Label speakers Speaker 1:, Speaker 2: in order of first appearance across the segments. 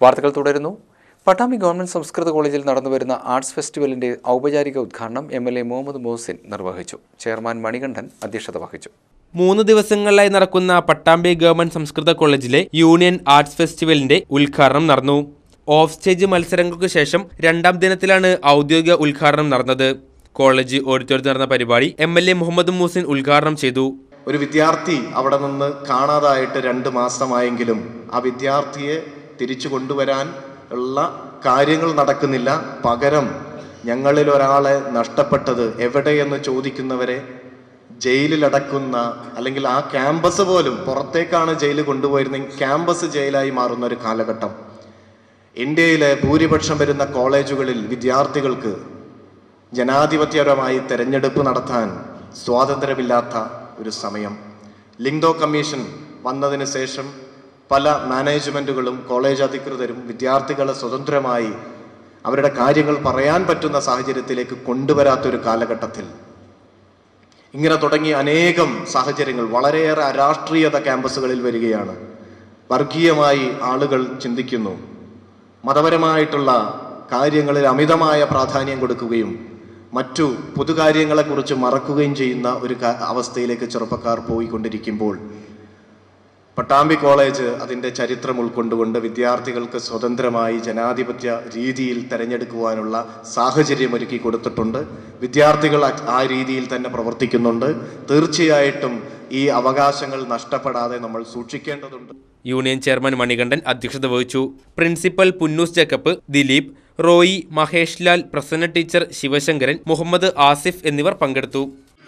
Speaker 1: വാർത്തകൾ തുടരുന്നു പട്ടാമ്പി ഗവൺമെന്റ് സംസ്കൃത കോളേജിൽ നടന്നുവരുന്ന ആർട്സ് ഫെസ്റ്റിവലിന്റെ ഔപചാരിക ഉദ്ഘാടനം M L A Muhammad Mohsin നിർവഹിച്ചു ചെയർമാൻ മണികണ്ഠൻ അധ്യക്ഷത വഹിച്ചു
Speaker 2: മൂന്ന് ദിവസങ്ങളിലായി നടക്കുന്ന പട്ടാമ്പി ഗവൺമെന്റ് സംസ്കൃത കോളേജിലെ യൂണിയൻ ആർട്സ് ഫെസ്റ്റിവലിന്റെ ഉദ്ഘാടനം നടന്നു ഓഫ് സ്റ്റേജ് മത്സരങ്ങൾക്ക് ശേഷം രണ്ടാം ദിനത്തിലാണ് ഔദ്യോഗിക ഉദ്ഘാടനം നടന്നത് കോളേജ് ഓഡിറ്റോറിയത്തിൽ നടന്ന പരിപാടി M L A Muhammad Mohsin ഉദ്ഘാടനം ചെയ്തു
Speaker 3: ഒരു വിദ്യാർത്ഥി അവിടെ നിന്ന് കാണാതായിട്ട് രണ്ട് മാസമായെങ്കിലും ആ വിദ്യാർത്ഥിയെ തിരിച്ചു കൊണ്ടുവരാൻ ഉള്ള കാര്യങ്ങൾ നടക്കുന്നില്ല പകരം ഞങ്ങളിൽ ഒരാളെ നഷ്ടപ്പെട്ടത് എവിടെയെന്ന് ചോദിക്കുന്നവരെ ജയിലിലടക്കുന്ന അല്ലെങ്കിൽ ആ ക്യാമ്പസ് പോലും പുറത്തേക്കാണ് ജയിൽ കൊണ്ടുപോയിരുന്നെങ്കിൽ ക്യാമ്പസ് ജയിലായി മാറുന്ന ഒരു കാലഘട്ടം ഇന്ത്യയിലെ ഭൂരിപക്ഷം വരുന്ന കോളേജുകളിൽ വിദ്യാർത്ഥികൾക്ക് ജനാധിപത്യപരമായി തെരഞ്ഞെടുപ്പ് നടത്താൻ സ്വാതന്ത്ര്യമില്ലാത്ത ഒരു സമയം ലിങ്ഡോ കമ്മീഷൻ വന്നതിന് ശേഷം പല മാനേജ്മെന്റുകളും കോളേജ് അധികൃതരും വിദ്യാർത്ഥികളെ സ്വതന്ത്രമായി അവരുടെ കാര്യങ്ങൾ പറയാൻ പറ്റുന്ന സാഹചര്യത്തിലേക്ക് കൊണ്ടുവരാത്തൊരു കാലഘട്ടത്തിൽ ഇങ്ങനെ തുടങ്ങിയ അനേകം സാഹചര്യങ്ങൾ വളരെയേറെ അരാഷ്ട്രീയത ക്യാമ്പസുകളിൽ വരികയാണ് വർഗീയമായി ആളുകൾ ചിന്തിക്കുന്നു മതപരമായിട്ടുള്ള കാര്യങ്ങളിൽ അമിതമായ പ്രാധാന്യം കൊടുക്കുകയും മറ്റു പൊതുകാര്യങ്ങളെക്കുറിച്ച് മറക്കുകയും ചെയ്യുന്ന ഒരു ക- അവസ്ഥയിലേക്ക് ചെറുപ്പക്കാർ പോയിക്കൊണ്ടിരിക്കുമ്പോൾ പട്ടാമ്പി കോളേജ് അതിൻ്റെ ചരിത്രം ഉൾക്കൊണ്ടുകൊണ്ട് വിദ്യാർത്ഥികൾക്ക് സ്വതന്ത്രമായി ജനാധിപത്യ രീതിയിൽ തെരഞ്ഞെടുക്കുവാനുള്ള സാഹചര്യം ഒരുക്കി കൊടുത്തിട്ടുണ്ട് വിദ്യാർത്ഥികൾ ആ- ആ രീതിയിൽ തന്നെ പ്രവർത്തിക്കുന്നുണ്ട് തീർച്ചയായിട്ടും ഈ അവകാശങ്ങൾ നഷ്ടപ്പെടാതെ നമ്മൾ സൂക്ഷിക്കേണ്ടതുണ്ട്
Speaker 2: യൂണിയൻ ചെയർമാൻ മണികണ്ഠൻ അധ്യക്ഷത വഹിച്ചു പ്രിൻസിപ്പൽ പുന്നൂസ് ജക്കപ്പ് ദിലീപ് റോയി മഹേഷ് ലാൽ പ്രസന്ന ടീച്ചർ ശിവശങ്കരൻ മുഹമ്മദ് ആസിഫ് എന്നിവർ പങ്കെടുത്തു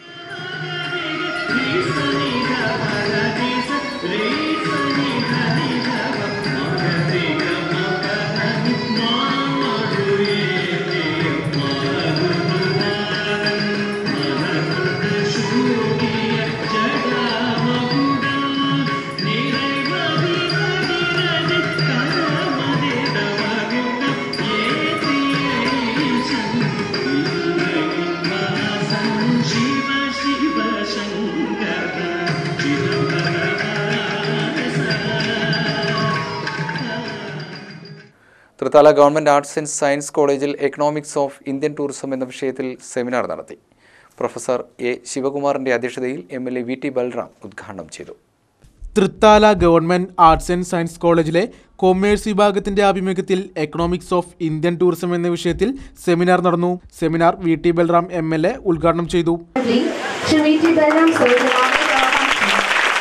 Speaker 1: Thrithala government arts and science കോളേജിൽ എക്കണോമിക്സ് ഓഫ് ഇന്ത്യൻ ടൂറിസം എന്ന വിഷയത്തിൽ സെമിനാർ നടത്തി പ്രൊഫസർ എ ശിവകുമാറിന്റെ അധ്യക്ഷതയിൽ M L A V T Balram ഉദ്ഘാടനം ചെയ്തു
Speaker 4: Thrithala government arts and science കോളേജിലെ കൊമേഴ്സ് വിഭാഗത്തിന്റെ ആഭിമുഖ്യത്തിൽ എക്കണോമിക്സ് ഓഫ് ഇന്ത്യൻ ടൂറിസം എന്ന വിഷയത്തിൽ സെമിനാർ നടന്നു seminar V T Balram M L A ഉദ്ഘാടനം ചെയ്തു
Speaker 5: Shri V.T. Balram, sir, the Honorable Governor.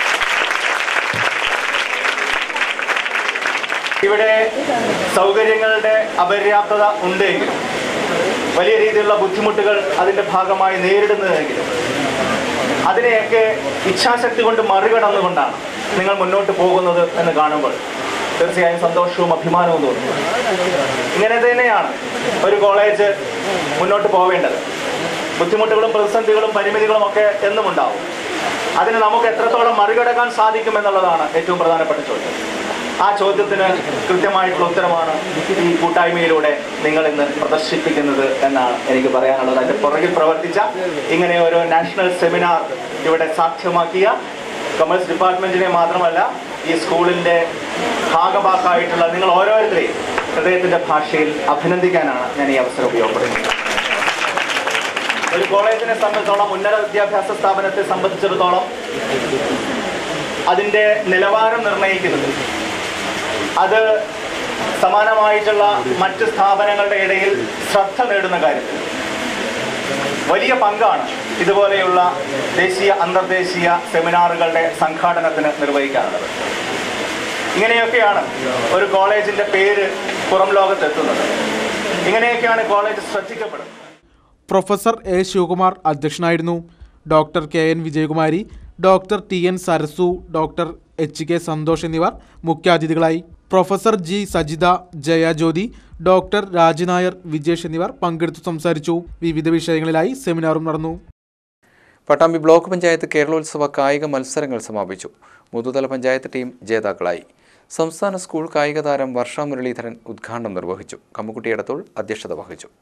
Speaker 6: ഇവിടെ സൗകര്യങ്ങളുടെ അപര്യാപ്തത ഉണ്ടെങ്കിലും വലിയ രീതിയിലുള്ള ബുദ്ധിമുട്ടുകൾ അതിന്റെ ഭാഗമായി നേരിടുന്നതെങ്കിലും അതിനെയൊക്കെ ഇച്ഛാശക്തി കൊണ്ട് മറികടന്നുകൊണ്ടാണ് നിങ്ങൾ മുന്നോട്ട് പോകുന്നത് എന്ന് കാണുമ്പോൾ തീർച്ചയായും സന്തോഷവും അഭിമാനവും തോന്നുന്നു ഇങ്ങനെ തന്നെയാണ് ഒരു കോളേജ് മുന്നോട്ട് പോവേണ്ടത് ബുദ്ധിമുട്ടുകളും പ്രതിസന്ധികളും പരിമിതികളും ഒക്കെ എന്നും ഉണ്ടാവും അതിന് നമുക്ക് എത്രത്തോളം മറികടക്കാൻ സാധിക്കും എന്നുള്ളതാണ് ഏറ്റവും പ്രധാനപ്പെട്ട ചോദ്യം ആ ചോദ്യത്തിന് കൃത്യമായിട്ടുള്ള ഉത്തരമാണ് ഈ കൂട്ടായ്മയിലൂടെ നിങ്ങൾ ഇന്ന് പ്രദർശിപ്പിക്കുന്നത് എന്നാണ് എനിക്ക് പറയാനുള്ളത് അതിന്റെ പുറകിൽ പ്രവർത്തിച്ച ഇങ്ങനെ ഒരു നാഷണൽ സെമിനാർ ഇവിടെ സാധ്യമാക്കിയ കൊമേഴ്സ് ഡിപ്പാർട്ട്മെന്റിനെ മാത്രമല്ല ഈ സ്കൂളിന്റെ ഭാഗഭാക്കായിട്ടുള്ള നിങ്ങൾ ഓരോരുത്തരെയും ഹൃദയത്തിന്റെ ഭാഷയിൽ അഭിനന്ദിക്കാനാണ് ഞാൻ ഈ അവസരം ഉപയോഗപ്പെടുത്തുന്നത് ഒരു കോളേജിനെ സംബന്ധിച്ചോളം ഉന്നത വിദ്യാഭ്യാസ സ്ഥാപനത്തെ സംബന്ധിച്ചിടത്തോളം അതിന്റെ നിലവാരം നിർണ്ണയിക്കുന്നത് അത് സമാനമായിട്ടുള്ള മറ്റ് സ്ഥാപനങ്ങളുടെ ഇടയിൽ ശ്രദ്ധ നേടുന്ന കാര്യത്തിൽ വലിയ പങ്കാണ് ഇതുപോലെയുള്ള ദേശീയ അന്തർദേശീയ സെമിനാറുകളുടെ സംഘാടനത്തിന് നിർവഹിക്കാറുള്ളത് ഇങ്ങനെയൊക്കെയാണ് ഒരു കോളേജിന്റെ പേര് പുറം ലോകത്തെത്തുന്നത് ഇങ്ങനെയൊക്കെയാണ് കോളേജ് ശ്രദ്ധിക്കപ്പെടുന്നത്
Speaker 4: പ്രൊഫസർ എ ശിവകുമാർ അധ്യക്ഷനായിരുന്നു doctor K N Vijayakumari doctor T N Sarasu doctor H K Santhosh എന്നിവർ മുഖ്യാതിഥികളായി professor G Sajitha Jayajyothi doctor Rajanair Vijesh എന്നിവർ പങ്കെടുത്തു സംസാരിച്ചു വിവിധ വിഷയങ്ങളിലായി സെമിനാറും നടന്നു
Speaker 1: പട്ടാമ്പി ബ്ലോക്ക് പഞ്ചായത്ത് കേരളോത്സവ കായിക മത്സരങ്ങൾ സമാപിച്ചു മുതുതല പഞ്ചായത്ത് ടീം ജേതാക്കളായി സംസ്ഥാന സ്കൂൾ കായിക താരം വർഷ മുരളീധരൻ ഉദ്ഘാടനം നിർവഹിച്ചു കമ്മുക്കുട്ടിയടത്തോൾ അധ്യക്ഷത വഹിച്ചു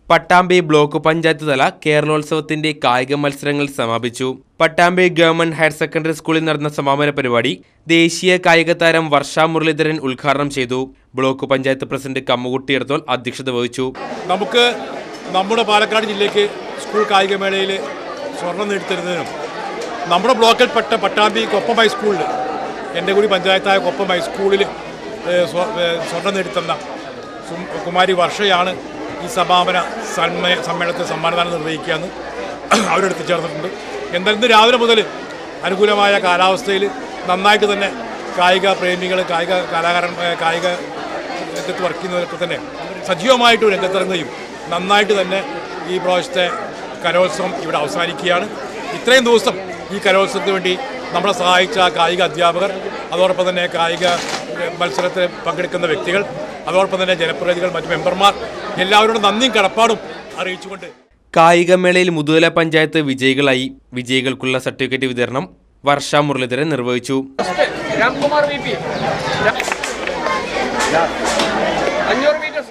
Speaker 2: പട്ടാമ്പി ബ്ലോക്ക് പഞ്ചായത്ത് തല കേരളോത്സവത്തിന്റെ കായിക മത്സരങ്ങൾ സമാപിച്ചു പട്ടാമ്പി ഗവൺമെന്റ് ഹയർ സെക്കൻഡറി സ്കൂളിൽ നടന്ന സമാപന പരിപാടി ദേശീയ കായിക താരം വർഷ മുരളീധരൻ ഉദ്ഘാടനം ചെയ്തു ബ്ലോക്ക് പഞ്ചായത്ത് പ്രസിഡന്റ് കമ്മുകുട്ടി ഇടത്തോൾ അധ്യക്ഷത വഹിച്ചു
Speaker 7: നമുക്ക് നമ്മുടെ പാലക്കാട് ജില്ലയ്ക്ക് സ്കൂൾ കായികമേളയിൽ സ്വർണം നേടിത്തരുന്നതിനും നമ്മുടെ ബ്ലോക്കിൽപ്പെട്ട പട്ടാമ്പി കൊപ്പം ഹൈസ്കൂളിൽ എൻ്റെ കൂടി പഞ്ചായത്തായ കൊപ്പം ഹൈസ്കൂളിൽ ഏഹ്, സ്വ- ഏഹ്, സ്വർണം നേടിത്തന്ന സും- കുമാരി വർഷയാണ് ഈ സമാപന സമ്മേ സമ്മേളനത്തിൽ സമ്മാനദാനം നിർവഹിക്കുകയെന്ന് അവരെടുത്ത് ചേർന്നിട്ടുണ്ട് എന്തായാലും ഇന്ന് രാവിലെ മുതൽ അനുകൂലമായ കാലാവസ്ഥയിൽ നന്നായിട്ട് തന്നെ കായിക പ്രേമികൾ കായിക കലാകാരൻ ഏഹ്, കായിക രംഗത്ത് വർക്ക് ചെയ്യുന്നവരൊക്കെ തന്നെ സജീവമായിട്ട് രംഗത്തിറങ്ങുകയും നന്നായിട്ട് തന്നെ ഈ പ്രാവശ്യത്തെ കലോത്സവം ഇവിടെ അവസാനിക്കുകയാണ് ഇത്രയും ദിവസം ഈ കലോത്സവത്തിന് വേണ്ടി നമ്മളെ സഹായിച്ച കായിക അധ്യാപകർ അതോടൊപ്പം തന്നെ കായിക ഏഹ്, മത്സരത്തിൽ പങ്കെടുക്കുന്ന വ്യക്തികൾ അതോടൊപ്പം തന്നെ ജനപ്രതിനിധികൾ മറ്റ് മെമ്പർമാർ എല്ലാവരോടും നന്ദിയും കടപ്പാടും അറിയിച്ചുകൊണ്ട്
Speaker 2: കായികമേളയിൽ മുതുതല പഞ്ചായത്ത് വിജയികളായി വിജയികൾക്കുള്ള സർട്ടിഫിക്കറ്റ് വിതരണം വർഷ മുരളീധരൻ നിർവഹിച്ചു
Speaker 8: രാംകുമാർ വി പി അഞ്ഞൂറ് metre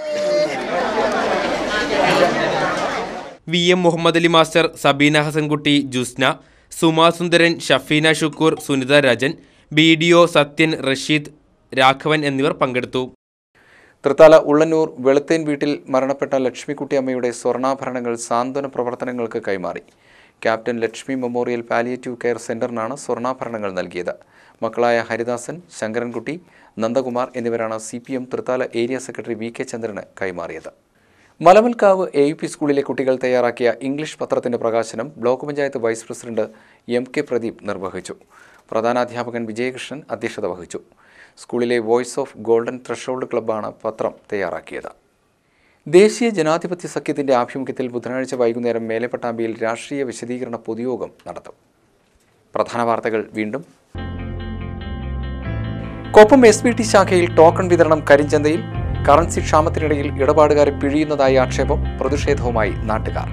Speaker 2: V M Muhammad Ali master Sabeena Hasankutty Jusna Suma Sundaran Shafeena Shukkoor Sunitha Rajan B D O Sathyan Rasheed Raghavan എന്നിവർ പങ്കെടുത്തു
Speaker 1: തൃത്താല ഉള്ളന്നൂർ വെളുത്തേൻ വീട്ടിൽ മരണപ്പെട്ട ലക്ഷ്മിക്കുട്ടി അമ്മയുടെ സ്വർണ്ണാഭരണങ്ങൾ സാന്ത്വന പ്രവർത്തനങ്ങൾക്ക് കൈമാറി captain Lakshmi memorial palliative care സെന്ററിനാണ് സ്വർണ്ണാഭരണങ്ങൾ നൽകിയത് മക്കളായ ഹരിദാസൻ ശങ്കരൻകുട്ടി നന്ദകുമാർ എന്നിവരാണ് C P M Thrithala area secretary V K ചന്ദ്രന് കൈമാറിയത് മലമൽക്കാവ് എ യു പി സ്കൂളിലെ കുട്ടികൾ തയ്യാറാക്കിയ ഇംഗ്ലീഷ് പത്രത്തിന്റെ പ്രകാശനം block panchayat vice president M K Pradeep നിർവഹിച്ചു പ്രധാനാധ്യാപകൻ വിജയകൃഷ്ണൻ അധ്യക്ഷത വഹിച്ചു സ്കൂളിലെ വോയിസ് ഓഫ് ഗോൾഡൻ ത്രഷോൾഡ് ക്ലബ്ബാണ് പത്രം തയ്യാറാക്കിയത് ദേശീയ ജനാധിപത്യ സഖ്യത്തിന്റെ ആഭിമുഖ്യത്തിൽ ബുധനാഴ്ച വൈകുന്നേരം മേലെപ്പട്ടാമ്പിയിൽ രാഷ്ട്രീയ വിശദീകരണ പൊതുയോഗം നടത്തും പ്രധാന വാർത്തകൾ വീണ്ടും കൊപ്പം എസ് ബി ടി ശാഖയിൽ ടോക്കൺ വിതരണം കരിഞ്ചന്തയിൽ കറൻസി ക്ഷാമത്തിനിടയിൽ ഇടപാടുകാരെ പിഴിയുന്നതായി ആക്ഷേപം പ്രതിഷേധവുമായി നാട്ടുകാർ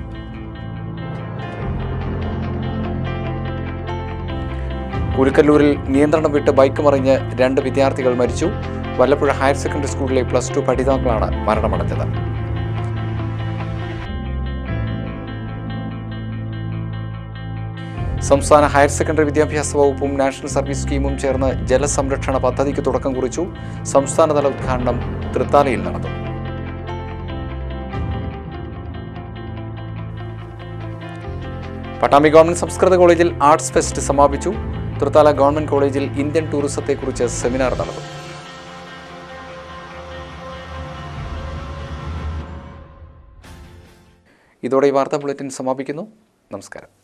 Speaker 1: കുരുക്കല്ലൂരിൽ നിയന്ത്രണം വിട്ട് ബൈക്ക് മറിഞ്ഞ് രണ്ട് വിദ്യാർത്ഥികൾ മരിച്ചു വല്ലപ്പുഴ ഹയർ സെക്കൻഡറി സ്കൂളിലെ പ്ലസ് ടു പഠിതാക്കളാണ് മരണമടഞ്ഞത് സംസ്ഥാന ഹയർ സെക്കൻഡറി വിദ്യാഭ്യാസ വകുപ്പും നാഷണൽ സർവീസ് സ്കീമും ചേർന്ന് ജലസംരക്ഷണ പദ്ധതിക്ക് തുടക്കം കുറിച്ചു സംസ്ഥാനതല ഉദ്ഘാടനം തൃത്താലയിൽ നടന്നു പട്ടാമ്പി ഗവൺമെന്റ് സംസ്കൃത കോളേജിൽ ആർട്സ് ഫെസ്റ്റ് സമാപിച്ചു തൃത്താല ഗവൺമെന്റ് കോളേജിൽ ഇന്ത്യൻ ടൂറിസത്തെക്കുറിച്ച് സെമിനാർ നടന്നു ഇതോടെ ഈ വാർത്താ ബുള്ളറ്റിൻ സമാപിക്കുന്നു നമസ്കാരം